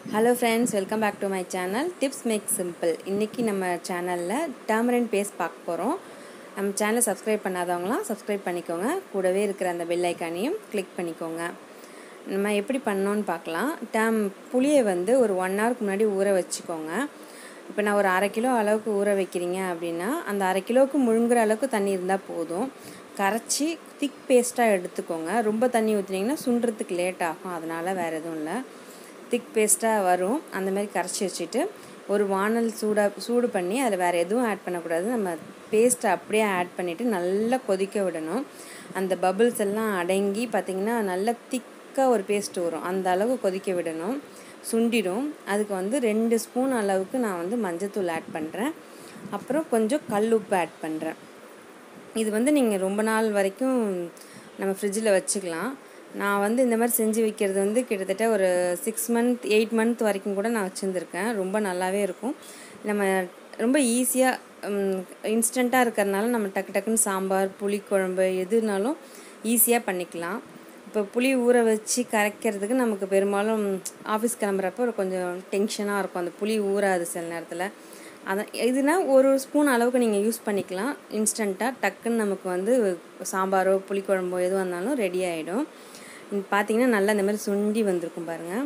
hello friends welcome back to my channel tips make simple இன்றைக்கி நம்ம சேனலில் tamarind paste பார்க்க போகிறோம் நம்ம சேனலை சப்ஸ்கிரைப் பண்ணாதவங்களாம் சப்ஸ்கிரைப் பண்ணிக்கோங்க கூடவே இருக்கிற அந்த பெல் ஐக்கானையும் கிளிக் பண்ணிக்கோங்க நம்ம எப்படி பண்ணோன்னு பார்க்கலாம் டேம் புளியை வந்து ஒரு ஒன் ஹவருக்கு முன்னாடி ஊற வச்சுக்கோங்க இப்போ நான் ஒரு அரை கிலோ அளவுக்கு ஊற வைக்கிறீங்க அப்படின்னா அந்த அரை கிலோவுக்கு முழுங்குற அளவுக்கு தண்ணி இருந்தால் போதும் கரைச்சி திக் பேஸ்ட்டாக எடுத்துக்கோங்க ரொம்ப தண்ணி ஊற்றுனீங்கன்னா சுண்டுறதுக்கு லேட் ஆகும் அதனால் வேறு எதுவும் இல்லை திக் பேஸ்ட்டாக வரும் அந்த மாதிரி கரைச்சி வச்சுட்டு ஒரு வானல் சூடாக சூடு பண்ணி அதில் வேறு எதுவும் ஆட் பண்ணக்கூடாது நம்ம பேஸ்ட்டை அப்படியே ஆட் பண்ணிவிட்டு நல்லா கொதிக்க விடணும் அந்த பபிள்ஸ் எல்லாம் அடங்கி பார்த்திங்கன்னா நல்லா திக்காக ஒரு பேஸ்ட் வரும் அந்த அளவு கொதிக்க விடணும் சுண்டிடும் அதுக்கு வந்து ரெண்டு ஸ்பூன் அளவுக்கு நான் வந்து மஞ்சத்தூள் ஆட் பண்ணுறேன் அப்புறம் கொஞ்சம் கல் உப்பு ஆட் பண்ணுறேன் இது வந்து நீங்கள் ரொம்ப நாள் வரைக்கும் நம்ம ஃப்ரிட்ஜில் வச்சுக்கலாம் நான் வந்து இந்த மாதிரி செஞ்சு வைக்கிறது வந்து கிட்டத்தட்ட ஒரு சிக்ஸ் மந்த் எயிட் மந்த் வரைக்கும் கூட நான் வச்சுருந்துருக்கேன் ரொம்ப நல்லாவே இருக்கும் நம்ம ரொம்ப ஈஸியாக இன்ஸ்டண்ட்டாக இருக்கிறதுனால நம்ம டக்கு டக்குன்னு சாம்பார் புளிக்குழம்பு எதுனாலும் ஈஸியாக பண்ணிக்கலாம் இப்போ புளி ஊற வச்சு கரைக்கிறதுக்கு நமக்கு பெரும்பாலும் ஆஃபீஸ் கிளம்புறப்போ ஒரு கொஞ்சம் டென்ஷனாக இருக்கும் அந்த புளி ஊறாது சில நேரத்தில் அதான் இதுனா ஒரு ஸ்பூன் அளவுக்கு நீங்கள் யூஸ் பண்ணிக்கலாம் இன்ஸ்டண்ட்டாக டக்குன்னு நமக்கு வந்து சாம்பாரோ புளிக்குழம்போ எதுவாக இருந்தாலும் ரெடி ஆகிடும் பார்த்தீங்கன்னா நல்லா இந்த மாதிரி சுண்டி வந்திருக்கும் பாருங்கள்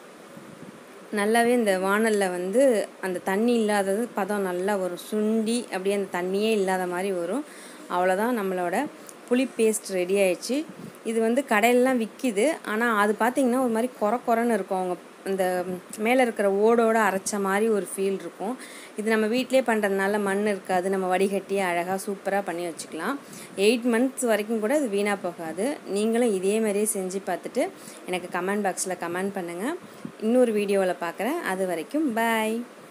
நல்லாவே இந்த வானலில் வந்து அந்த தண்ணி இல்லாதது பதம் நல்லா வரும் சுண்டி அப்படியே அந்த தண்ணியே இல்லாத மாதிரி வரும் அவ்வளோதான் நம்மளோட புளி பேஸ்ட் ரெடி ஆயிடுச்சு இது வந்து கடையிலலாம் விற்கிது ஆனால் அது பார்த்திங்கன்னா ஒரு மாதிரி குறை குறைன்னு இருக்கும் அவங்க இந்த மேலே இருக்கிற ஓடோடு அரைச்ச மாதிரி ஒரு ஃபீல் இருக்கும் இது நம்ம வீட்டிலே பண்ணுறதுனால மண் இருக்காது நம்ம வடிகட்டி அழகாக சூப்பராக பண்ணி வச்சுக்கலாம் எயிட் மந்த்ஸ் வரைக்கும் கூட இது வீணாக போகாது நீங்களும் இதே மாதிரியே செஞ்சு பார்த்துட்டு எனக்கு கமெண்ட் பாக்ஸில் கமெண்ட் பண்ணுங்கள் இன்னொரு வீடியோவில் பார்க்குறேன் அது வரைக்கும் பாய்